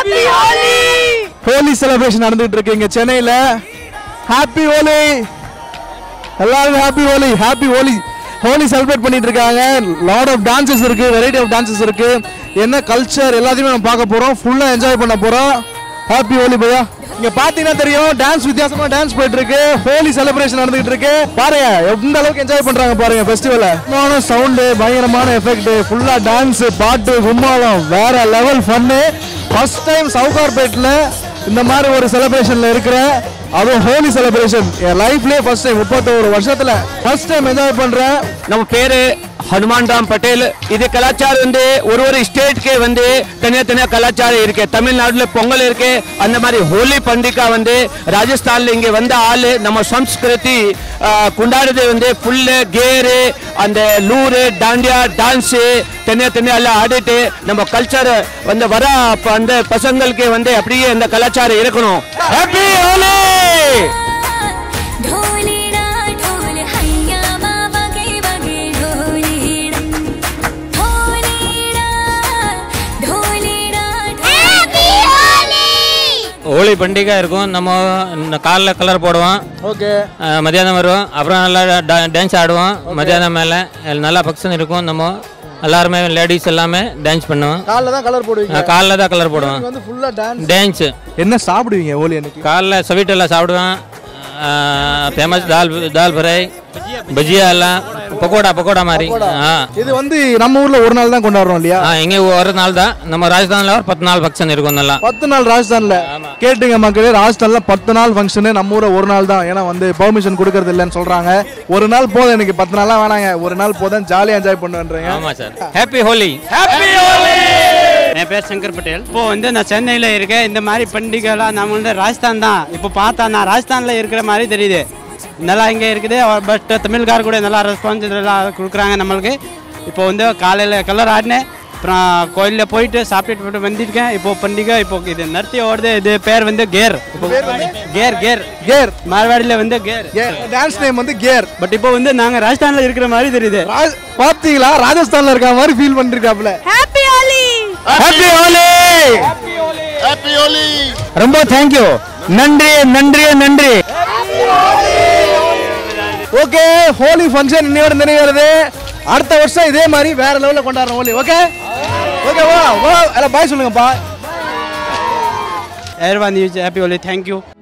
Holi celebration நடந்துட்டு இருக்கு இங்க சென்னையில ஹாப்பி ஹோலி எல்லாரும் happy Holi happy Holi Holi celebrate பண்ணிட்டு இருக்காங்க லாட் ஆஃப் டான்சஸ் இருக்கு வெரைட்டி ஆஃப் டான்சஸ் இருக்கு என்ன கல்ச்சர் எல்லாத்தையுமே நம்ம பார்க்க போறோம் ஃபுல்லா என்ஜாய் பண்ண போறோம் ஹாப்பி ஹோலி பையா இங்க பாத்தீங்கன்னா தெரியும் டான்ஸ் வித்தியாசமா டான்ஸ் போயிட்டு இருக்கு ஹோலி செலிப்ரேஷன் நடந்துகிட்டு இருக்கு பாருங்க எந்த அளவுக்கு என்ஜாய் பண்றாங்க பாருங்க ஃபெஸ்டிவல சவுண்டு பயங்கரமான எஃபெக்ட் ஃபுல்லா டான்ஸ் பாட்டு கும்மாளம் வேற லெவல் ஃபன்னு ஃபர்ஸ்ட் டைம் சவுகார்பேட்ல இந்த மாதிரி ஒரு செலிப்ரேஷன்ல இருக்கிற அதுவும் ஹோலி செலிப்ரேஷன் என் லைஃப்லயே ஃபர்ஸ்ட் டைம் முப்பத்தோரு வருஷத்துல ஃபர்ஸ்ட் டைம் என்ஜாய் பண்றேன் நம்ம பேரு ஹனுமான் ராம் பட்டேல் இது கலாச்சாரம் வந்து ஒரு ஒரு ஸ்டேட்க்கு வந்து தனியா கலாச்சாரம் இருக்கு தமிழ்நாடுல பொங்கல் இருக்கு அந்த மாதிரி ஹோலி பண்டிகை வந்து ராஜஸ்தான்ல இங்க வந்த ஆளு நம்ம சம்ஸ்கிருதி ஆஹ், கொண்டாடுறது வந்து ஃபுல்லு கேரு அந்த லூரு டாண்டியா டான்ஸு தனியா தனியா எல்லாம் ஆடிட்டு நம்ம கல்ச்சர் வந்து வர அப்ப அந்த பசங்களுக்கு வந்து அப்படியே அந்த கலாச்சாரம் இருக்கணும் ஹாப்பி ஹோலி ढोलीडा ढोल हैया बाबा के बगे ढोलीडा ढोलीडा ढोलीडा हैप्पी होली ஹோலி பண்டிகை இருக்கும் நம்ம இந்த காலில் கலர் போடுவோம் ஓகே அஹ் மத்தியானம் வருவோம் அப்புறம் நல்லா டான்ஸ் ஆடுவோம் மத்தியானம் மேலே நல்லா ஃபங்க்ஷன் இருக்கும் நம்ம எல்லாருமே லேடிஸ் எல்லாமே டான்ஸ் பண்ணுவோம் காலைல தான் கலர் போடுவீங்க காலில் தான் கலர் போடுவோம் வந்து ஃபுல்லா டான்ஸ் டான்ஸு என்ன சாப்பிடுவீங்க ஹோலி அன்னைக்கு காலைல ஸ்வீட் எல்லாம் சாப்பிடுவேன் ஃபேமஸ் தால் தால் ஃப்ரை பஜ்ஜியா எல்லாம் பக்கோடா பக்கோடா மாதிரி ஆ இது வந்து நம்ம ஊர்ல ஒரு நாள் தான் கொண்டாடுறோம் இல்லையா ஆ இங்கே ஒரு நாள் தான் நம்ம ராஜஸ்தானில் ஒரு பத்து நாள் ஃபங்க்ஷன் இருக்கும் நல்லா பத்து நாள் ராஜஸ்தான்ல கேட்டுங்க மக்களே ராஜஸ்தான்ல பத்து நாள் ஃபங்க்ஷனு நம்ம ஊர்ல ஒரு நாள் தான் ஏன்னா வந்து பெர்மிஷன் கொடுக்கறது இல்லைன்னு சொல்றாங்க ஒரு நாள் போதும் எனக்கு பத்து நாளா வேணாங்க ஒரு நாள் போதும் ஜாலியா என்ஜாய் பண்ணுன்றீங்க ஆமாம் சார் ஹாப்பி ஹோலி என் பேர் சங்கர் பட்டேல் இப்போ வந்து நான் சென்னையில் இருக்கேன் இந்த மாதிரி பண்டிகைலாம் நம்ம வந்து ராஜஸ்தான் தான் இப்போ பார்த்தா நான் ராஜஸ்தானில் இருக்கிற மாதிரி தெரியுது நல்லா இங்கே இருக்குது பட் தமிழ்கார் கூட நல்லா ரெஸ்பான்ஸ் எல்லாம் கொடுக்குறாங்க நம்மளுக்கு இப்போ வந்து காலையில் கலர் ஆடினேன் அப்புறம் கோயிலில் போயிட்டு சாப்பிட்டுட்டு போட்டு வந்துருக்கேன் இப்போ பண்டிகை இப்போ இது நிறுத்தி ஓடுது இது பேர் வந்து கேர் இப்போ கேர் கேர் கேர் மார்வாடியில் வந்து கேர் டான்ஸ் நேம் வந்து கேர் பட் இப்போ வந்து நாங்கள் ராஜஸ்தானில் இருக்கிற மாதிரி தெரியுது ராஜ்- பாத்தீங்களா ராஜஸ்தான்ல இருக்க மாதிரி ஃபீல் பண்ணிருக்காப்ல happy Holi happy Holi happy Holi ரொம்ப தேங்க்யூ நன்றி நன்றி நன்றி ஓகே ஹோலி ஃபங்க்ஷன் இன்னையோட நிறைவேறுது அடுத்த வருஷம் இதே மாதிரி வேற லெவல்ல கொண்டாடுறோம் ஹோலி ஓகே ஓகே வா வா எல்லாம் பாய் சொல்லுங்கப்பா everyone is happy only thank you